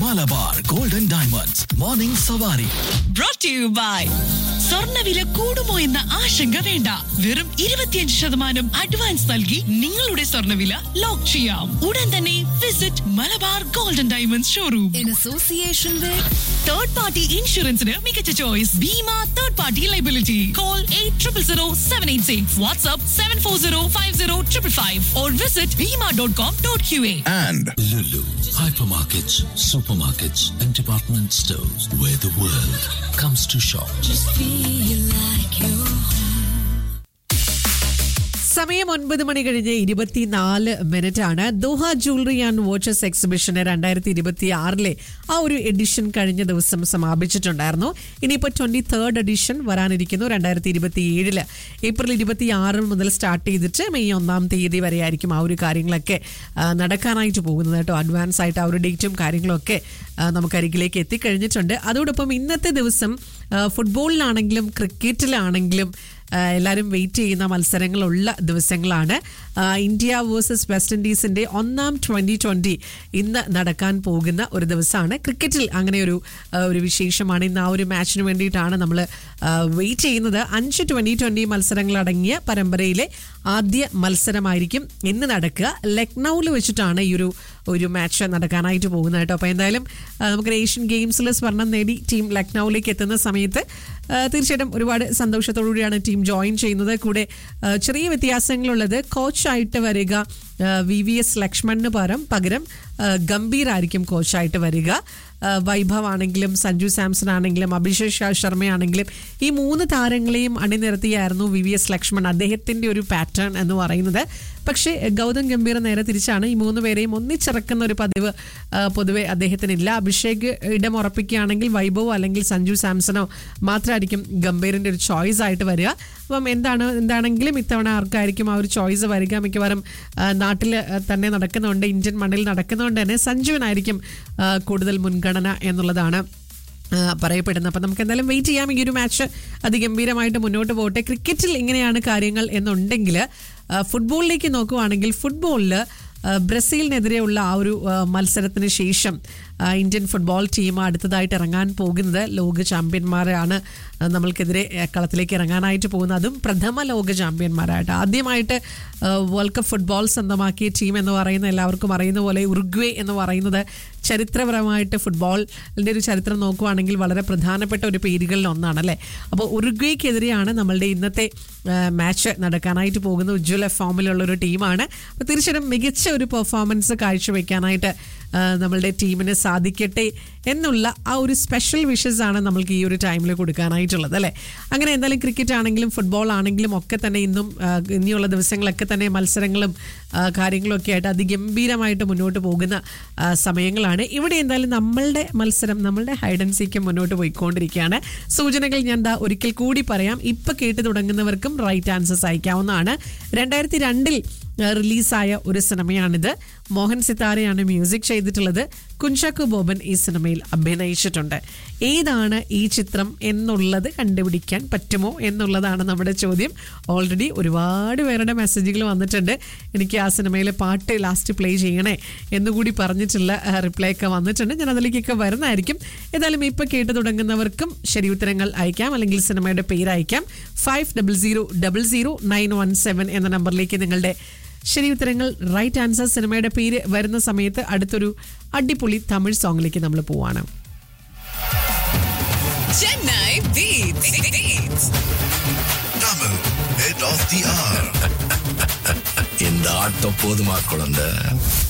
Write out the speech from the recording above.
Malabar golden diamonds morning Savari brought to you by സ്വർണ്ണവില കൂടുമോ എന്ന ആശങ്ക വേണ്ട വെറും ഇരുപത്തിയഞ്ച് ശതമാനം അഡ്വാൻസ് നൽകി നിങ്ങളുടെ സ്വർണ്ണവില ലോക്ക് ചെയ്യാം ഉടൻ തന്നെ visit Malabar golden diamonds showroom in association with third party ഇൻഷുറൻസിന് മികച്ച choice Bima third party liability call eight triple zero seven eight six WhatsApp seven four zero five zero triple five or visit Bima dot com dot Q A and Lulu, hypermarkets, supermarkets, and department stores where the world comes to shop. feel like you're സമയം ഒൻപത് മണി കഴിഞ്ഞ് ഇരുപത്തിനാല് മിനിറ്റ് ആണ് Doha jewellery and watches എക്സിബിഷന് രണ്ടായിരത്തി ഇരുപത്തി ആറിലെ ആ ഒരു എഡിഷൻ കഴിഞ്ഞ ദിവസം സമാപിച്ചിട്ടുണ്ടായിരുന്നു ഇനിയിപ്പോൾ ട്വന്റി തേർഡ് എഡിഷൻ വരാനിരിക്കുന്നു രണ്ടായിരത്തി ഇരുപത്തി ഏഴില് ഏപ്രിൽ ഇരുപത്തി ആറ് മുതൽ സ്റ്റാർട്ട് ചെയ്തിട്ട് മെയ് ഒന്നാം തീയതി വരെ ആയിരിക്കും ആ ഒരു കാര്യങ്ങളൊക്കെ ആ, നടക്കാനായിട്ട് പോകുന്നത് കേട്ടോ അഡ്വാൻസ് ആയിട്ട് ആ ഒരു ഡേറ്റും കാര്യങ്ങളൊക്കെ ആ, നമുക്ക് അരികിലേക്ക് എത്തിക്കഴിഞ്ഞിട്ടുണ്ട് അതോടൊപ്പം ഇന്നത്തെ ദിവസം ആ, ഫുട്ബോളിലാണെങ്കിലും ക്രിക്കറ്റിലാണെങ്കിലും ആ, എല്ലാവരും വെയിറ്റ് ചെയ്യുന്ന മത്സരങ്ങളുള്ള ദിവസങ്ങളാണ് ആ, ഇന്ത്യ വേഴ്സസ് വെസ്റ്റ് ഇൻഡീസിന്റെ ഒന്നാം ട്വന്റി ട്വന്റി ഇന്ന് നടക്കാൻ പോകുന്ന ഒരു ദിവസമാണ് ക്രിക്കറ്റിൽ അങ്ങനെ ഒരു ആ, ഒരു വിശേഷമാണ് ഇന്ന് ആ ഒരു മാച്ചിന് വേണ്ടിയിട്ടാണ് നമ്മൾ വെയിറ്റ് ചെയ്യുന്നത് അഞ്ച് ട്വന്റി ട്വന്റി മത്സരങ്ങളടങ്ങിയ പരമ്പരയിലെ ആദ്യ മത്സരമായിരിക്കും ഇന്ന് നടക്കുക ലക്നൌവിൽ വെച്ചിട്ടാണ് ഈ ഒരു ഒരു മാച്ച് നടക്കാനായിട്ട് പോകുന്നത് കേട്ടോ അപ്പോൾ എന്തായാലും ആ, നമുക്ക് ഏഷ്യൻ ഗെയിംസിൽ സ്വർണം നേടി ടീം ലക്നൌവിലേക്ക് എത്തുന്ന സമയത്ത് ആ, തീർച്ചയായിട്ടും ഒരുപാട് സന്തോഷത്തോടുകൂടിയാണ് ടീം ജോയിൻ ചെയ്യുന്നത് കൂടെ ആ, ചെറിയ വ്യത്യാസങ്ങളുള്ളത് കോച്ചായിട്ട് വരിക ആ, വി വി എസ് ലക്ഷ്മണിന് പകരം പകരം ആ, ഗംഭീർ ആയിരിക്കും കോച്ചായിട്ട് വരിക ആ, വൈഭവ് ആണെങ്കിലും സഞ്ജു സാംസൺ ആണെങ്കിലും അഭിഷേക് ഷാ ശർമ്മയാണെങ്കിലും ഈ മൂന്ന് താരങ്ങളെയും അണിനിരത്തിയായിരുന്നു വി വി എസ് ലക്ഷ്മൺ അദ്ദേഹത്തിന്റെ ഒരു പാറ്റേൺ എന്ന് പറയുന്നത് പക്ഷേ ഗൗതം ഗംഭീർ നേരെ തിരിച്ചാണ് ഈ മൂന്ന് പേരെയും ഒന്നിച്ചിറക്കുന്ന ഒരു പതിവ് ആ, പൊതുവെ അദ്ദേഹത്തിനില്ല അഭിഷേക് ഇടം ഉറപ്പിക്കുകയാണെങ്കിൽ വൈഭവോ അല്ലെങ്കിൽ സഞ്ജു സാംസണോ മാത്രമായിരിക്കും ഗംഭീറിന്റെ ഒരു ചോയ്സ് ആയിട്ട് വരിക അപ്പം എന്താണ് എന്താണെങ്കിലും ഇത്തവണ ആർക്കായിരിക്കും ആ ഒരു ചോയ്സ് വരിക മിക്കവാറും നാട്ടിൽ തന്നെ നടക്കുന്നുണ്ട് ഇന്ത്യൻ മണ്ണിൽ നടക്കുന്നതുകൊണ്ട് തന്നെ സഞ്ജുവിനായിരിക്കും ആ, കൂടുതൽ മുൻഗണന എന്നുള്ളതാണ് ആ, പറയപ്പെടുന്നത് അപ്പം നമുക്ക് എന്തായാലും വെയിറ്റ് ചെയ്യാം ഈ ഒരു മാച്ച് അതിഗംഭീരമായിട്ട് മുന്നോട്ട് പോകട്ടെ ക്രിക്കറ്റിൽ ഇങ്ങനെയാണ് കാര്യങ്ങൾ എന്നുണ്ടെങ്കിൽ ആ, ഫുട്ബോളിലേക്ക് നോക്കുവാണെങ്കിൽ ഫുട്ബോളിൽ ആ, ബ്രസീലിനെതിരെയുള്ള ആ ഒരു ആ, മത്സരത്തിന് ശേഷം ആ, ഇന്ത്യൻ ഫുട്ബോൾ ടീം അടുത്തതായിട്ട് ഇറങ്ങാൻ പോകുന്നത് ലോക ചാമ്പ്യന്മാരാണ് ആ, നമ്മൾക്കെതിരെ ആ, കളത്തിലേക്ക് ഇറങ്ങാനായിട്ട് പോകുന്നത് അതും പ്രഥമ ലോക ചാമ്പ്യന്മാരായിട്ട് ആദ്യമായിട്ട് ആ, വേൾഡ് കപ്പ് ഫുട്ബോൾ സ്വന്തമാക്കിയ ടീം എന്ന് പറയുന്ന എല്ലാവർക്കും അറിയുന്ന പോലെ ഉറുഗ്വേ എന്ന് പറയുന്നത് ചരിത്രപരമായിട്ട് ഫുട്ബോളിൻ്റെ ഒരു ചരിത്രം നോക്കുവാണെങ്കിൽ വളരെ പ്രധാനപ്പെട്ട ഒരു പേരുകളിൽ ഒന്നാണ് അല്ലേ അപ്പോൾ ഉറുഗ്വേക്കെതിരെയാണ് നമ്മളുടെ ഇന്നത്തെ മാച്ച് നടക്കാനായിട്ട് പോകുന്ന ഉജ്ജ്വല ഫോമിലുള്ള ഒരു ടീമാണ് അപ്പോൾ തീർച്ചയായിട്ടും മികച്ച ഒരു പെർഫോമൻസ് കാഴ്ചവെക്കാനായിട്ട് ആ, നമ്മളുടെ ടീമിന് സാധിക്കട്ടെ എന്നുള്ള ആ ഒരു സ്പെഷ്യൽ വിഷസ് ആണ് നമ്മൾക്ക് ഈ ഒരു ടൈമിൽ കൊടുക്കാനായിട്ടുള്ളത് അല്ലേ അങ്ങനെ എന്തായാലും ക്രിക്കറ്റ് ആണെങ്കിലും ഫുട്ബോൾ ആണെങ്കിലും ഒക്കെ തന്നെ ഇന്നും ആ, ഇനിയുള്ള ദിവസങ്ങളൊക്കെ തന്നെ മത്സരങ്ങളും ആ, കാര്യങ്ങളും ഒക്കെ ആയിട്ട് അതിഗംഭീരമായിട്ട് മുന്നോട്ട് പോകുന്ന ആ, സമയങ്ങളാണ് ഇവിടെ എന്തായാലും നമ്മളുടെ മത്സരം നമ്മളുടെ ഹൈഡൻസിക്ക് മുന്നോട്ട് പോയിക്കൊണ്ടിരിക്കുകയാണ് സൂചനകൾ ഞാൻ ദാ ഒരിക്കൽ കൂടി പറയാം ഇപ്പൊ കേട്ട് തുടങ്ങുന്നവർക്കും റൈറ്റ് ആൻസേഴ്സ് അയക്കാവുന്നതാണ് രണ്ടായിരത്തി രണ്ടിൽ റിലീസായ ഒരു സിനിമയാണിത് മോഹൻ സിത്താരയാണ് മ്യൂസിക് ചെയ്തിട്ടുള്ളത് കുഞ്ചാക്കു ബോബൻ ഈ സിനിമയിൽ അഭിനയിച്ചിട്ടുണ്ട് ഏതാണ് ഈ ചിത്രം എന്നുള്ളത് കണ്ടുപിടിക്കാൻ പറ്റുമോ എന്നുള്ളതാണ് നമ്മുടെ ചോദ്യം ഓൾറെഡി ഒരുപാട് പേരുടെ മെസ്സേജുകൾ വന്നിട്ടുണ്ട് എനിക്ക് ആ സിനിമയിലെ പാട്ട് ലാസ്റ്റ് പ്ലേ ചെയ്യണേ എന്നുകൂടി പറഞ്ഞിട്ടുള്ള റിപ്ലൈ ഒക്കെ വന്നിട്ടുണ്ട് ഞാൻ അതിലേക്കൊക്കെ വരുന്നതായിരിക്കും ഏതായാലും ഇപ്പൊ കേട്ട് തുടങ്ങുന്നവർക്കും ശരി ഉത്തരങ്ങൾ അയക്കാം അല്ലെങ്കിൽ സിനിമയുടെ പേര് അയക്കാം five double zero double zero nine one seven എന്ന നമ്പറിലേക്ക് നിങ്ങളുടെ ശരി ഉത്തരങ്ങൾ റൈറ്റ് ആൻസർ സിനിമയുടെ പേര് വരുന്ന സമയത്ത് അടുത്തൊരു അടിപൊളി തമിഴ് സോങ്ങിലേക്ക് നമ്മൾ പോവാണ് Chennai beats Tamil, head of the hour. இந்த ஆட்டம் போதுமா குழந்தை